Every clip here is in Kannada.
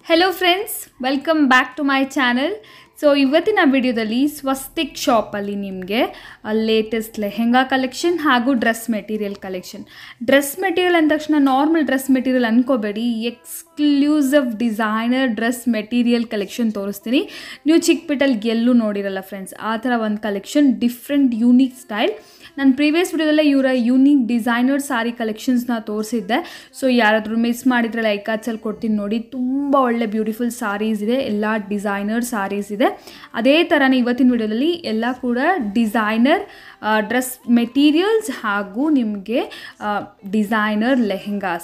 Hello friends welcome back to my channel so ಇವತ್ತಿನ ವಿಡಿಯೋದಲ್ಲಿ ಸ್ವಸ್ತಿಕ್ ಶಾಪಲ್ಲಿ ನಿಮಗೆ ಲೇಟೆಸ್ಟ್ ಲೆಹೆಂಗಾ ಕಲೆಕ್ಷನ್ ಹಾಗೂ dress material collection dress material ಅಂದ ತಕ್ಷಣ ನಾರ್ಮಲ್ ಡ್ರೆಸ್ ಮೆಟೀರಿಯಲ್ ಅನ್ಕೋಬೇಡಿ exclusive designer dress material collection ತೋರಿಸ್ತೀನಿ ನೀವು ಚಿಕ್ಕಪಿಟ್ಟಲ್ಲಿ ಎಲ್ಲೂ ನೋಡಿರಲ್ಲ ಫ್ರೆಂಡ್ಸ್ ಆ ಥರ ಒಂದು ಕಲೆಕ್ಷನ್ ಡಿಫ್ರೆಂಟ್ ಯೂನಿಕ್ ಸ್ಟೈಲ್ ನಾನು ಪ್ರೀವಿಯಸ್ ವಿಡಿಯೋದಲ್ಲೇ ಇವರ ಯೂನಿಕ್ ಡಿಸೈನರ್ ಸಾರಿ ಕಲೆಕ್ಷನ್ಸ್ನ ತೋರಿಸಿದ್ದೆ ಸೊ ಯಾರಾದರೂ ಮಿಸ್ ಮಾಡಿದ್ರೆ ಲೈಕಾಚಲ್ಲಿ ಕೊಡ್ತೀನಿ ನೋಡಿ ತುಂಬ ಒಳ್ಳೆ ಬ್ಯೂಟಿಫುಲ್ ಸಾರೀಸ್ ಇದೆ ಎಲ್ಲ ಡಿಸೈನರ್ ಸಾರೀಸ್ ಇದೆ ಅದೇ ಥರನೇ ಇವತ್ತಿನ ವಿಡಿಯೋದಲ್ಲಿ ಎಲ್ಲ ಕೂಡ ಡಿಸೈನರ್ ಡ್ರೆಸ್ ಮೆಟೀರಿಯಲ್ಸ್ ಹಾಗೂ ನಿಮಗೆ ಡಿಸೈನರ್ ಲೆಹೆಂಗಾಸ್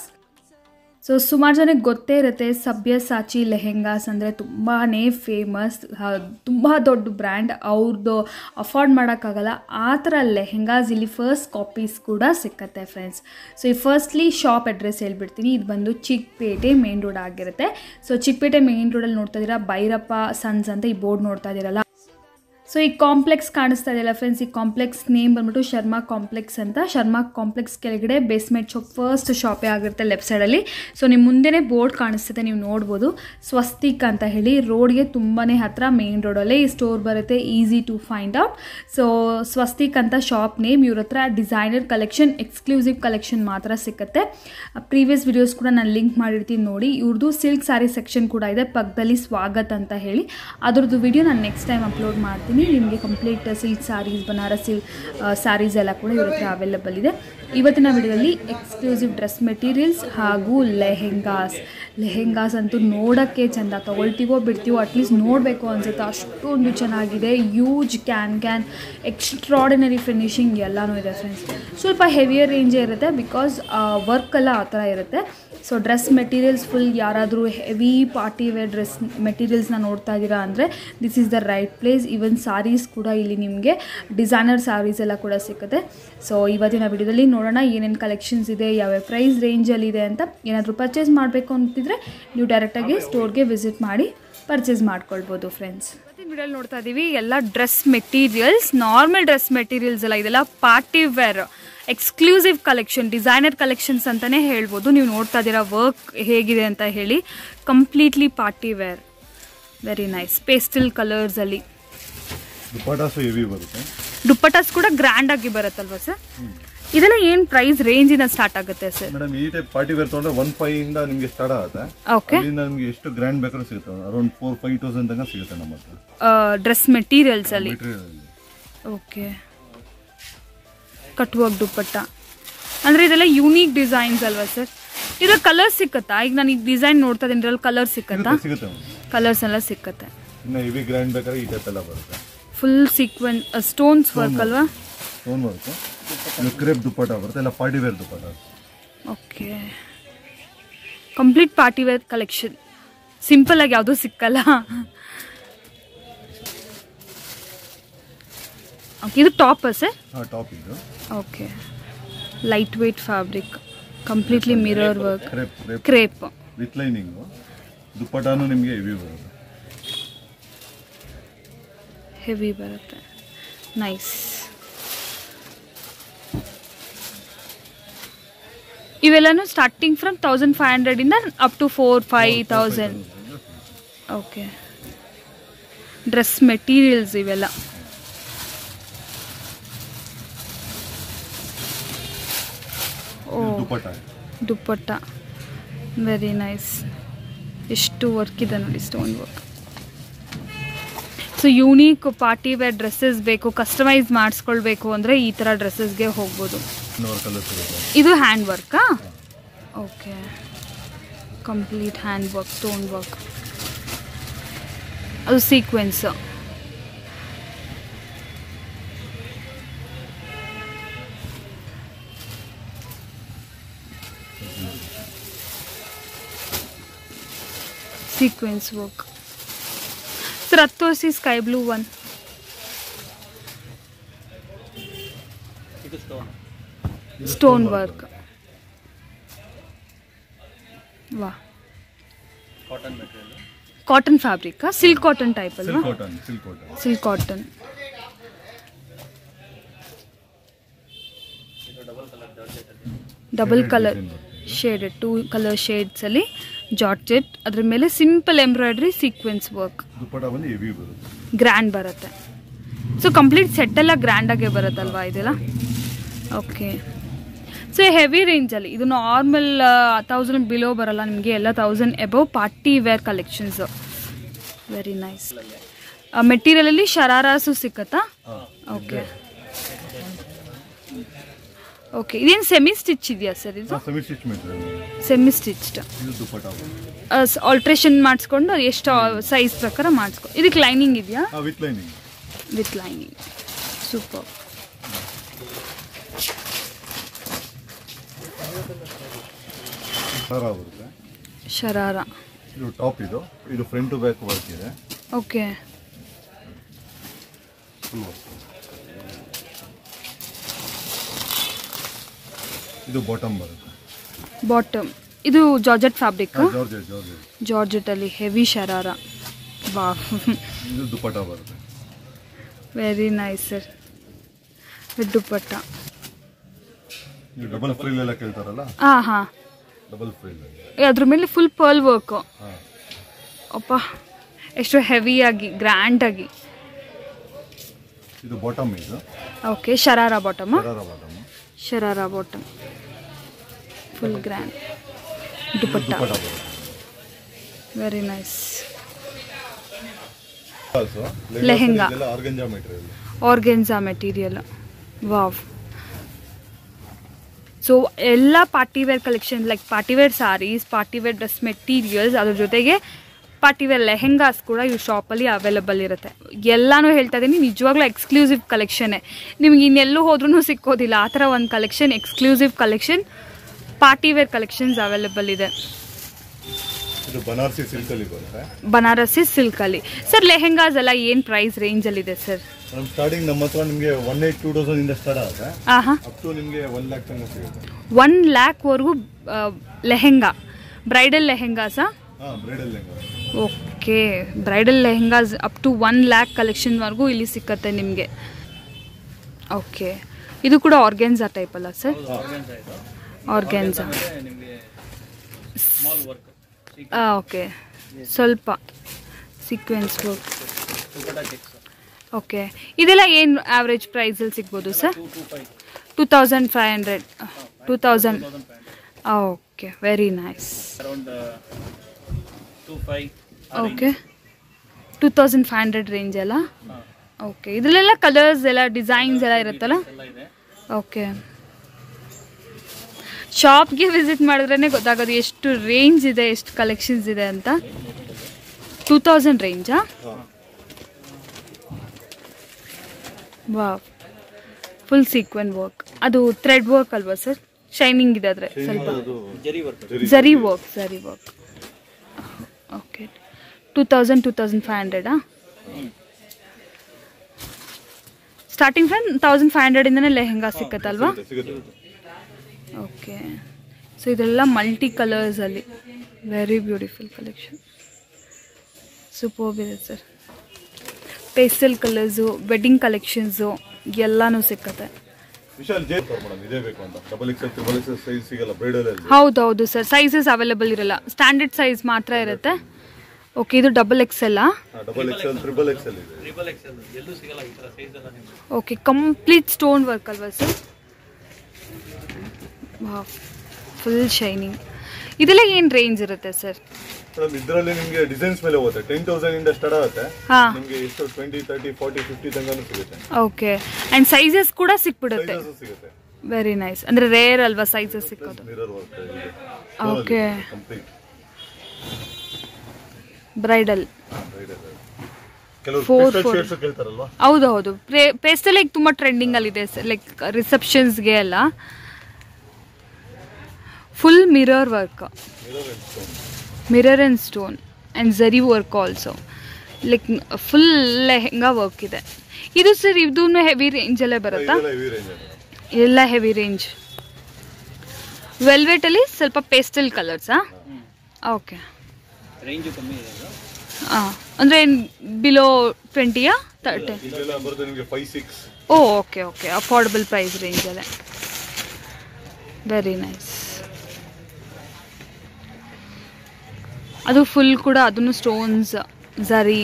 ಸೊ ಸುಮಾರು ಜನಕ್ಕೆ ಗೊತ್ತೇ ಇರುತ್ತೆ ಸಬ್ಯಸಾಚಿ ಲೆಹೆಂಗಾಸ್ ಅಂದರೆ ತುಂಬಾ ಫೇಮಸ್ ತುಂಬ ದೊಡ್ಡ ಬ್ರ್ಯಾಂಡ್ ಅವ್ರದ್ದು ಅಫೋರ್ಡ್ ಮಾಡೋಕ್ಕಾಗಲ್ಲ ಆ ಥರ ಲೆಹೆಂಗಾಸ್ ಇಲ್ಲಿ ಫಸ್ಟ್ ಕಾಪೀಸ್ ಕೂಡ ಸಿಕ್ಕತ್ತೆ ಫ್ರೆಂಡ್ಸ್ ಸೊ ಈ ಫಸ್ಟ್ಲಿ ಶಾಪ್ ಅಡ್ರೆಸ್ ಹೇಳ್ಬಿಡ್ತೀನಿ ಇದು ಬಂದು ಚಿಕ್ಕಪೇಟೆ ಮೇನ್ ರೋಡ್ ಆಗಿರುತ್ತೆ ಸೊ ಚಿಕ್ಕಪೇಟೆ ಮೇನ್ ರೋಡಲ್ಲಿ ನೋಡ್ತಾ ಇದ್ದೀರಾ ಭೈರಪ್ಪ ಸನ್ಸ್ ಅಂತ ಈ ಬೋರ್ಡ್ ನೋಡ್ತಾ ಇದ್ದೀರಲ್ಲ ಸೊ ಈ ಕಾಂಪ್ಲೆಕ್ಸ್ ಕಾಣಿಸ್ತಾ ಇದೆಯಲ್ಲ ಫ್ರೆಂಡ್ಸ್ ಈ ಕಾಂಪ್ಲೆಕ್ಸ್ ನೇಮ್ ಬಂದ್ಬಿಟ್ಟು ಶರ್ಮಾ ಕಾಂಪ್ಲೆಕ್ಸ್ ಅಂತ ಶರ್ಮಾ ಕಾಂಪ್ಲೆಕ್ಸ್ ಕೆಳಗಡೆ ಬೇಸ್ಮೆಂಟ್ ಶಾಪ್ ಫಸ್ಟ್ ಶಾಪೇ ಆಗಿರುತ್ತೆ ಲೆಫ್ಟ್ ಸೈಡಲ್ಲಿ ಸೊ ನಿಮ್ಮ ಮುಂದೆನೇ ಬೋರ್ಡ್ ಕಾಣಿಸ್ತದೆ ನೀವು ನೋಡ್ಬೋದು ಸ್ವಸ್ತಿಕ್ ಅಂತ ಹೇಳಿ ರೋಡ್ಗೆ ತುಂಬಾ ಹತ್ರ ಮೇನ್ ರೋಡಲ್ಲೇ ಈ ಸ್ಟೋರ್ ಬರುತ್ತೆ easy to find out so Swastik ಅಂತ ಶಾಪ್ ನೇಮ್ ಇವ್ರ ಹತ್ರ ಡಿಸೈನರ್ ಕಲೆಕ್ಷನ್ ಎಕ್ಸ್ಕ್ಲೂಸಿವ್ ಕಲೆಕ್ಷನ್ ಮಾತ್ರ ಸಿಗುತ್ತೆ ಪ್ರೀವಿಯಸ್ ವಿಡಿಯೋಸ್ ಕೂಡ ನಾನು ಲಿಂಕ್ ಮಾಡಿರ್ತೀನಿ ನೋಡಿ ಇವ್ರದ್ದು ಸಿಲ್ಕ್ ಸ್ಯಾರಿ ಸೆಕ್ಷನ್ ಕೂಡ ಇದೆ ಪಕ್ಕದಲ್ಲಿ ಸ್ವಾಗತ್ ಅಂತ ಹೇಳಿ ಅದ್ರದ್ದು ವಿಡಿಯೋ ನಾನು ನೆಕ್ಸ್ಟ್ ಟೈಮ್ ಅಪ್ಲೋಡ್ ಮಾಡ್ತೀನಿ ನಿಮಗೆ ಕಂಪ್ಲೀಟ್ ಸಿಲ್ಕ್ ಸ್ಯಾರೀಸ್ ಬನಾರಸಿ ಸ್ಯಾರೀಸ್ ಎಲ್ಲ ಕೂಡ ಇವ್ರ ಹತ್ರ ಅವೈಲಬಲ್ ಇದೆ ಇವತ್ತಿನ ವಿಡಿಯೋದಲ್ಲಿ ಎಕ್ಸ್ಕ್ಲೂಸಿವ್ ಡ್ರೆಸ್ ಮೆಟೀರಿಯಲ್ಸ್ ಹಾಗೂ ಲೆಹೆಂಗಾಸ್ ಲೆಹೆಂಗಾಸ್ ಅಂತೂ ನೋಡೋಕ್ಕೆ ಚೆಂದ ತೊಗೊಳ್ತೀವೋ ಬಿಡ್ತೀವೋ ಅಟ್ಲೀಸ್ಟ್ ನೋಡಬೇಕು ಅನಿಸುತ್ತೆ ಅಷ್ಟೊಂದು ಚೆನ್ನಾಗಿದೆ use can can extraordinary finishing ಎಲ್ಲನೂ ಇದೆ ಫ್ರೆಂಡ್ಸ್ ಸ್ವಲ್ಪ ಹೆವಿಯರ್ ರೇಂಜೇ ಇರುತ್ತೆ ಬಿಕಾಸ್ ವರ್ಕ್ ಎಲ್ಲ ಆ ಥರ ಇರುತ್ತೆ ಸೊ ಡ್ರೆಸ್ ಮೆಟೀರಿಯಲ್ಸ್ ಫುಲ್ ಯಾರಾದರೂ ಹೆವಿ ಪಾರ್ಟಿ ವೇರ್ ಡ್ರೆಸ್ ಮೆಟೀರಿಯಲ್ಸ್ನ ನೋಡ್ತಾ ಇದ್ದೀರಾ ಅಂದರೆ this is the right place even saris ಕೂಡ ಇಲ್ಲಿ ನಿಮಗೆ ಡಿಸೈನರ್ ಸಾರೀಸ್ ಎಲ್ಲ ಕೂಡ ಸಿಗುತ್ತೆ ಸೊ ಇವತ್ತಿನ ವಿಡಿಯೋದಲ್ಲಿ ನೋಡೋಣ ಏನೇನು ಕಲೆಕ್ಷನ್ಸ್ ಇದೆ ಯಾವ್ಯಾವ ಪ್ರೈಸ್ ರೇಂಜಲ್ಲಿದೆ ಅಂತ ಏನಾದರೂ ಪರ್ಚೇಸ್ ಮಾಡಬೇಕು ಅಂತಿದ್ರೆ ನೀವು ಡೈರೆಕ್ಟಾಗಿ ಸ್ಟೋರ್ಗೆ ವಿಸಿಟ್ ಮಾಡಿ ಪರ್ಚೇಸ್ ಮಾಡ್ಕೊಳ್ಬೋದು ಫ್ರೆಂಡ್ಸ್ ಇವತ್ತಿನ ವಿಡಿಯೋಲಿ ನೋಡ್ತಾ ಇದ್ದೀವಿ ಎಲ್ಲ dress materials normal dress materials ಎಲ್ಲ ಇದೆಲ್ಲ party wear exclusive collection designer collections ಅಂತಲೇ ಹೇಳ್ಬೋದು ನೀವು ನೋಡ್ತಾ ಇದ್ದೀರಾ ವರ್ಕ್ ಹೇಗಿದೆ ಅಂತ ಹೇಳಿ completely party wear very nice pastel ಕಲರ್ಸಲ್ಲಿ ದುಪ್ಪಟಾಸು ಹೆವಿ ಬರುತ್ತೆ ದುಪ್ಪಟಾಸ್ ಕೂಡ ಗ್ರ್ಯಾಂಡ್ ಆಗಿ ಬರುತ್ತಲ್ವಾ ಸರ್ ಇದೆಲ್ಲ ಏನು ಪ್ರೈಸ್ ರೇಂಜಿಂದ ಸ್ಟಾರ್ಟ್ ಆಗುತ್ತೆ ಸರ್ ಮೇಡಮ್ ಈ ಟೈಪ್ ಪಾರ್ಟಿ ವೇರ್ ತೊಗೊಂಡ್ರೆ ಒನ್ ಫೈವ್ ಇಂದ ನಿಮಗೆ ಸ್ಟಾರ್ಟ್ ಆಗುತ್ತೆ ಓಕೆ ಅಲ್ಲಿಂದ ನಿಮ್ಗೆ ಎಷ್ಟು ಗ್ರ್ಯಾಂಡ್ ಬೇಕಾದ್ರೂ ಸಿಗುತ್ತೆ ಅರೌಂಡ್ ಫೋರ್ ಫೈವ್ ತೌಸಂಡ್ ತನಕ ಸಿಗುತ್ತೆ ನಮ್ಮ ಹತ್ರ ಡ್ರೆಸ್ ಮೆಟೀರಿಯಲ್ಸ್ ಅಲ್ಲಿ ಮೆಟೀರಿಯಲ್ ಓಕೆ ಕಟ್ಟುವಾಗ ದುಪ್ಪಟ್ಟ ಅಂದರೆ ಇದೆಲ್ಲ ಯೂನಿಕ್ ಡಿಸೈನ್ಸ್ ಅಲ್ವಾ ಸರ್ ಇದ್ರಲ್ಲಿ ಕಲರ್ ಸಿಕ್ಕತ್ತಾ ಈಗ ನಾನು ಈಗ ಡಿಸೈನ್ ನೋಡ್ತಾ ಇದ್ದೀನಿ ಇದ್ರಲ್ಲಿ ಕಲರ್ ಸಿಕ್ಕತ್ತಾ ಸಿಗುತ್ತೆ ಮೇಡಮ್ ಕಲರ್ಸ್ ಎಲ್ಲ ಸಿಕ್ಕತ್ತೆ ಇನ್ನು ಹೆವಿ ಗ್ರ್ಯಾಂಡ್ ಬೇಕಾದ್ರೆ ಈ ಟೈಪ್ ಎಲ್ಲ ಬರುತ್ತೆ ಫುಲ್ ಸೀಕ್ವೆನ್ ಸ್ಟೋನ್ಸ್ ವರ್ಕ್ ಅಲ್ವಾ ಸ್ಟೋನ್ ಬರುತ್ತೆ ಇದು ಕ್ರೇಪ್ ದುಪ್ಪಟ ಬರುತ್ತೆ ಎಲ್ಲ party wear dupatta okay complete party wear collection simple ಆಗಿ ಯಾವುದೂ ಸಿಕ್ಕಲ್ಲ ಓಕೆ ಇದು ಟಾಪ್ ಸರ್ ಹಾಂ ಟಾಪ್ ಇದು okay light weight fabric completely mirror work crepe crepe crepe with lining ದುಪ್ಪಟಾನು ನಿಮಗೆ ಹೆವಿ ಬರುತ್ತೆ ಹೆವಿ ಬರುತ್ತೆ ನೈಸ್ ಇವೆಲ್ಲನೂ ಸ್ಟಾರ್ಟಿಂಗ್ ಫ್ರಮ್ ತೌಸಂಡ್ ಫೈವ್ ಹಂಡ್ರೆಡಿಂದ up to four five thousand okay dress materials ಇವೆಲ್ಲ ಓ ಇದು ದುಪ್ಪಟ ದುಪ್ಪಟ್ಟ ವೆರಿ ನೈಸ್ ಎಷ್ಟು ವರ್ಕ್ ಇದೆ ನೋಡಿ stone work so unique party wear dresses ಬೇಕು ಕಸ್ಟಮೈಸ್ ಮಾಡಿಸ್ಕೊಳ್ಬೇಕು ಅಂದರೆ ಈ ಥರ ಡ್ರೆಸ್ಸಸ್ಗೆ ಹೋಗ್ಬೋದು ಇನ್ನೂರು ಕಲರ್ ಸಿಗುತ್ತೆ ಇದು ಹ್ಯಾಂಡ್ ವರ್ಕಾ okay complete hand work stone work ಅದು ಸೀಕ್ವೆನ್ಸ್ ಸೀಕ್ವೆನ್ಸ್ ವರ್ಕ್ ಸರ್ ಹತ್ತು ತೋರಿಸಿ sky blue one stone work ವಾ cotton fabric silk cotton type ಅಲ್ವಾ silk cotton silk cotton silk cotton double colour shaded two colour ಶೇಡ್ಸಲ್ಲಿ ಜಾರ್ಜೆಟ್ ಅದ್ರ ಮೇಲೆ simple embroidery sequins work dupatta ಬಂದು ಹೆವಿ ಬರುತ್ತೆ ಗ್ರ್ಯಾಂಡ್ ಬರುತ್ತೆ ಸೊ ಕಂಪ್ಲೀಟ್ ಸೆಟ್ ಎಲ್ಲ ಗ್ರ್ಯಾಂಡಾಗೆ ಬರುತ್ತಲ್ವಾ ಇದೆಲ್ಲ ಓಕೆ ಸೊ ಹೆವಿ ರೇಂಜಲ್ಲಿ ಇದು ನಾರ್ಮಲ್ ತೌಸಂಡ್ ಬಿಲೋ ಬರಲ್ಲ ನಿಮಗೆ ಎಲ್ಲ thousand above party wear collections very nice ಮೆಟೀರಿಯಲಲ್ಲಿ ಶರಾರಾಸು ಸಿಕ್ಕತ್ತಾ ಓಕೆ ಓಕೆ ಇದೇನು ಸೆಮಿ ಸ್ಟಿಚ್ ಇದೆಯಾ ಸರ್ ಇದು semi stitch material semi stitched ಇದು ದುಪ್ಪಟ ಬರುತ್ತೆ ಆಲ್ಟ್ರೇಷನ್ ಮಾಡಿಸ್ಕೊಂಡು ಎಷ್ಟು ಸೈಜ್ ಪ್ರಕಾರ ಮಾಡಿಸ್ಕೊ ಇದಕ್ಕೆ ಲೈನಿಂಗ್ ಇದೆಯಾ with lining with lining super ಸರ ಬರುತ್ತೆ ಶರಾರ ಇದು ಟಾಪ್ ಇದು ಇದು ಫ್ರಂಟ್ ಟು ಬ್ಯಾಕ್ ವರ್ಕ್ ಇದೆ ಓಕೆ ಫುಲ್ ವರ್ಕ್ ಇದು ಬಾಟಮ್ ಬರುತ್ತೆ ಬಾಟಮ್ ಇದು ಜಾರ್ಜೆಟ್ ಫ್ಯಾಬ್ರಿಕ್ ಜಾರ್ಜೆಟ್ ಜಾರ್ಜೆಟ್ ಜಾರ್ಜೆಟಲ್ಲಿ ಹೆವಿ ಶರಾರ ವಾ ಇದು ದುಪ್ಪಟ ಬರುತ್ತೆ very nice sir with dupatta ಇದು ಡಬಲ್ ಫ್ರಿಲ್ ಎಲ್ಲ ಕೇಳ್ತಾರಲ್ಲ ಹಾಂ ಹಾಂ ಡಬಲ್ ಫ್ರಿಲ್ ಅದ್ರ ಮೇಲೆ ಫುಲ್ ಪರ್ಲ್ ವರ್ಕು ಹಾಂ ಅಪ್ಪ ಎಷ್ಟು ಹೆವಿಯಾಗಿ ಗ್ರ್ಯಾಂಡಾಗಿ ಇದು ಬಾಟಮ್ ಇದು okay sharara bottom sharara bottom sharara bottom full grand dupatta dupatta ಬರುತ್ತೆ ವೆರಿ ನೈಸ್ ಆಲ್ಸೋ ಲೆಹೆಂಗಾ. ಇದೆಲ್ಲ organza material organza material wow so ಎಲ್ಲ party wear collection like party wear saris party wear dress materials ಅದ್ರ ಜೊತೆಗೆ ಪಾರ್ಟಿವೇರ್ ಲೆಹೆಂಗಾಸ್ ಕೂಡ ಈ ಶಾಪಲ್ಲಿ ಅವೈಲಬಲ್ ಇರುತ್ತೆ ಎಲ್ಲನೂ ಹೇಳ್ತಾ ಇದ್ದೀನಿ ನಿಜವಾಗ್ಲೂ ಎಕ್ಸ್ಕ್ಲೂಸಿವ್ ಕಲೆಕ್ಷನ್ನೇ ನಿಮ್ಗೆ ಇನ್ನೆಲ್ಲೂ ಹೋದ್ರೂ ಸಿಕ್ಕೋದಿಲ್ಲ ಆ ಥರ ಒಂದು collection exclusive collection party wear collections available ಇದೆ ಇದು ಬನಾರಸಿ ಸಿಲ್ಕ್ ಅಲ್ಲಿ ಬರುತ್ತೆ ಬನಾರಸಿ ಸಿಲ್ಕಲ್ಲಿ ಸರ್ ಲೆಹೆಂಗಾಸ್ ಎಲ್ಲ ಏನು ಪ್ರೈಸ್ ರೇಂಜಲ್ಲಿದೆ ಸರ್ ನಮ್ಮ ಸ್ಟಾರ್ಟಿಂಗ್ ನಮ್ಮ ಹತ್ರ ನಿಮಗೆ ಒನ್ ಏಟ್ ಟೂ ತೌಸಂಡ್ ಇಂದ ಸ್ಟಾರ್ಟ್ ಆಗುತ್ತೆ ಹಾಂ ಹಾಂ ಅಪ್ ಟು ನಿಮಗೆ ಒನ್ ಲ್ಯಾಕ್ ತನಕ ಸಿಗುತ್ತೆ ಒನ್ ಲ್ಯಾಕ್ವರೆಗೂ ಲೆಹೆಂಗಾ ಬ್ರೈಡಲ್ ಲೆಹೆಂಗಾಸಾ ಹಾಂ bridal lehenga okay bridal lehengas up to one lakh ಕಲೆಕ್ಷನ್ವರೆಗೂ ಇಲ್ಲಿ ಸಿಕ್ಕತ್ತೆ ನಿಮಗೆ ಓಕೆ ಇದು ಕೂಡ ಆರ್ಗೆನ್ಸಾ ಟೈಪ್ ಅಲ್ಲ ಸರ್ ಆರ್ಗೆನ್ಸಾ ಹಾಂ ಓಕೆ ಸ್ವಲ್ಪ ಸೀಕ್ವೆನ್ಸ್ ವರ್ಕ್ ಓಕೆ ಇದೆಲ್ಲ ಏನು ಆವ್ರೇಜ್ ಪ್ರೈಸಲ್ಲಿ ಸಿಗ್ಬೋದು sir two thousand five hundred two thousand okay very nice around uh, two five. Okay two thousand five hundred range ಎಲ್ಲ ಓಕೆ ಇದರಲ್ಲೆಲ್ಲ ಕಲರ್ಸ್ ಎಲ್ಲ ಡಿಸೈನ್ಸ್ ಎಲ್ಲ ಇರುತ್ತಲ್ಲ ಎಲ್ಲ ಇದೆ ಓಕೆ ಶಾಪ್ಗೆ ವಿಸಿಟ್ ಮಾಡಿದ್ರೇ ಗೊತ್ತಾಗೋದು ಎಷ್ಟು ರೇಂಜ್ ಇದೆ ಎಷ್ಟು ಕಲೆಕ್ಷನ್ಸ್ ಇದೆ ಅಂತ ಟೂ ತೌಸಂಡ್ ರೇಂಜಾ ವಾ ಫುಲ್ ಸೀಕ್ವೆನ್ ವರ್ಕ್ ಅದು ಥ್ರೆಡ್ ವರ್ಕ್ ಅಲ್ವಾ ಸರ್ ಶೈನಿಂಗ್ ಇದೆ ಆದರೆ ಸ್ವಲ್ಪ zari work zari work zari work okay two thousand two thousand five ಹಂಡ್ರೆಡಾ ಸ್ಟಾರ್ಟಿಂಗ್ ಫ್ರಮ್ ತೌಸಂಡ್ ಫೈವ್ ಹಂಡ್ರೆಡಿಂದನೇ ಲೆಹೆಂಗಾ ಸಿಕ್ಕತ್ತಲ್ವಾ ಸಿಗುತ್ತೆ ಓಕೆ ಸೊ ಇದೆಲ್ಲ ಮಲ್ಟಿ ಕಲರ್ಸಲ್ಲಿ ವೆರಿ ಬ್ಯೂಟಿಫುಲ್ ಕಲೆಕ್ಷನ್ ಸೂಪರ್ಬ್ ಇದೆ sir pastel colours wedding collections ಎಲ್ಲನೂ ಸಿಕ್ಕತ್ತೆ ವಿಶಾಲ್ ಜೇ ಮೇಡಮ್ ಇದೇ ಬೇಕು ಅಂತ double XL triple XL size ಸಿಗಲ್ಲ ಬ್ರೈಡಲ್ ಅಲ್ಲಿ ಹೌದೌದು ಸರ್ ಸೈಜಸ್ ಅವೈಲೇಬಲ್ ಇರಲ್ಲ ಸ್ಟ್ಯಾಂಡರ್ಡ್ ಸೈಜ್ ಮಾತ್ರ ಇರುತ್ತೆ ಓಕೆ ಇದು ಡಬಲ್ ಎಕ್ಸ್ ಎಲ್ಲ ಡಬಲ್ ಎಕ್ಸೆಲ್ ತ್ರಿಬಲ್ ಎಕ್ಸೆಲ್ ಇದೆ ಟ್ರಿಬಲ್ ಎಕ್ಸೆಲ್ ಎಲ್ಲೂ ಸಿಗಲ್ಲ ಈ ಥರ ಸೈಜ್ ಎಲ್ಲ ನಿಮ್ಗೆ ಓಕೆ ಕಂಪ್ಲೀಟ್ ಸ್ಟೋನ್ ವರ್ಕ್ ಅಲ್ವಾ ಸರ್ ಫುಲ್ ಶೈನಿಂಗ್ ಇದೆಲ್ಲ ಏನು ರೇಂಜ್ ಇರುತ್ತೆ ಸರ್ ಮೇಡಮ್ ಇದರಲ್ಲಿ ನಿಮಗೆ ಡಿಸೈನ್ಸ್ ಮೇಲೆ ಹೋಗುತ್ತೆ ಟೆನ್ ತೌಸಂಡ್ ಇಂದ ಸ್ಟಾರ್ಟ್ ಆಗುತ್ತೆ ಹಾಂ ನಿಮಗೆ ಎಷ್ಟು ಟ್ವೆಂಟಿ ತರ್ಟಿ ಫಾರ್ಟಿ ಫಿಫ್ಟಿ ತನಕ ಸಿಗುತ್ತೆ ಓಕೆ ಆ್ಯಂಡ್ ಸೈಜಸ್ ಕೂಡ ಸಿಕ್ಬಿಡುತ್ತೆ ಸೈಜಸ್ ಸಿಗುತ್ತೆ ವೆರಿ ನೈಸ್ ಅಂದರೆ ರೇರ್ ಅಲ್ವಾ ಸೈಜಸ್ ಸಿಕ್ಕೋದು ಮಿರರ್ ವರ್ಕ್ ಇದೆ ಓಕೆ ಕಂಪ್ಲೀಟ್ ಬ್ರೈಡಲ್ ಬ್ರೈಡಲ್ ಕೆಲವರು Four, ಪೇಸ್ಟಲ್ four. ಶೇಡ್ಸ್ ಕೇಳ್ತಾರಲ್ವಾ ಹೌದು ಹೌದು ಪೇಸ್ಟಲ್ ಈಗ ತುಂಬ ಟ್ರೆಂಡಿಂಗಲ್ಲಿದೆ ಲೈಕ್ ರಿಸೆಪ್ಷನ್ಸ್ಗೆ ಎಲ್ಲ full mirror work mirror and stone mirror and stone and zari work also like full lehenga work ಇದೆ ಇದು ಸರ್ ಇದೂ ಹೆವಿ ರೇಂಜಲ್ಲೇ ಬರುತ್ತಾ ಇದೆಲ್ಲ ಹೆವಿ ರೇಂಜ್ ಎಲ್ಲ ಹೆವಿ ರೇಂಜ್ ವೆಲ್ವೆಟಲ್ಲಿ ಸ್ವಲ್ಪ ಪೇಸ್ಟಲ್ ಕಲರ್ಸಾ ಓಕೆ ರೇಂಜು ಕಮ್ಮಿ ಇದೆ ಇದು. ಹಾಂ ಅಂದರೆ ಬಿಲೋ ಟ್ವೆಂಟಿಯಾ ತರ್ಟಿ ಇದೆಲ್ಲ ಬರುತ್ತೆ ನಿಮಗೆ ಫೈವ್ ಸಿಕ್ಸ್ ಓ ಓಕೆ ಓಕೆ ಅಫೋರ್ಡಬಲ್ ಪ್ರೈಸ್ ರೇಂಜಲ್ಲೇ ವೆರಿ ನೈಸ್ ಅದು ಫುಲ್ ಕೂಡ ಅದನ್ನು ಸ್ಟೋನ್ಸ್ ಝರಿ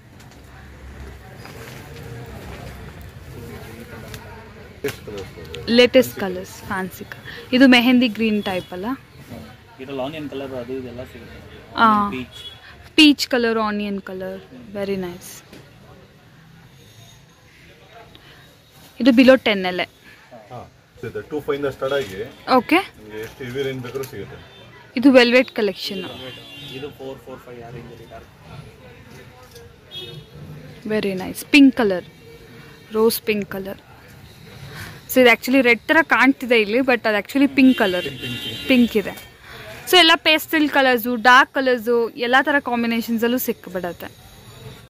ಎಷ್ಟು ಕಲರ್ಸ್ ಲೇಟೆಸ್ಟ್ ಕಲರ್ಸ್ ಫ್ಯಾನ್ಸಿ ಇದು ಮೆಹಂದಿ ಗ್ರೀನ್ ಟೈಪ್ ಅಲ್ಲ ಇದರಲ್ಲಿ ಆನಿಯನ್ ಕಲರ್ ಅದು ಇದೆಲ್ಲ ಸಿಗುತ್ತೆ ಆ. Beach peach colour onion colour very nice ಇದು ಬಿಲೋ ಟೆನ್ ಅಲ್ಲೇ ಹಾಂ ಸಿಗುತ್ತೆ ಟೂ ಫೈವ್ನ ಸ್ಟಾರ್ಟ್ ಆಗಿ ಓಕೆ ನಿಮಗೆ ಎಷ್ಟು ಹೆವಿ ರೇಂಜ್ ಬೇಕಾದ್ರೂ ಸಿಗುತ್ತೆ ಇದು ವೆಲ್ವೆಟ್ ಕಲೆಕ್ಷನ್ ಇದು ಫೋರ್ ಫೋರ್ ಫೈವ್ ಆ ರೇಂಜಲ್ಲಿ dark very nice pink colour rose pink colour so ಇದು ಆ್ಯಕ್ಚುಲಿ ರೆಡ್ ಥರ ಕಾಣ್ತಿದೆ ಇಲ್ಲಿ ಬಟ್ ಅದು ಆ್ಯಕ್ಚುಲಿ ಪಿಂಕ್ ಕಲರ್ ಪಿಂಕ್ ಇದೆ ಸೊ ಎಲ್ಲ ಪೇಸ್ಟಲ್ ಕಲರ್ಸು ಡಾರ್ಕ್ ಕಲರ್ಸು ಎಲ್ಲ ಥರ ಕಾಂಬಿನೇಷನ್ಸಲ್ಲೂ ಸಿಕ್ಬಿಡತ್ತೆ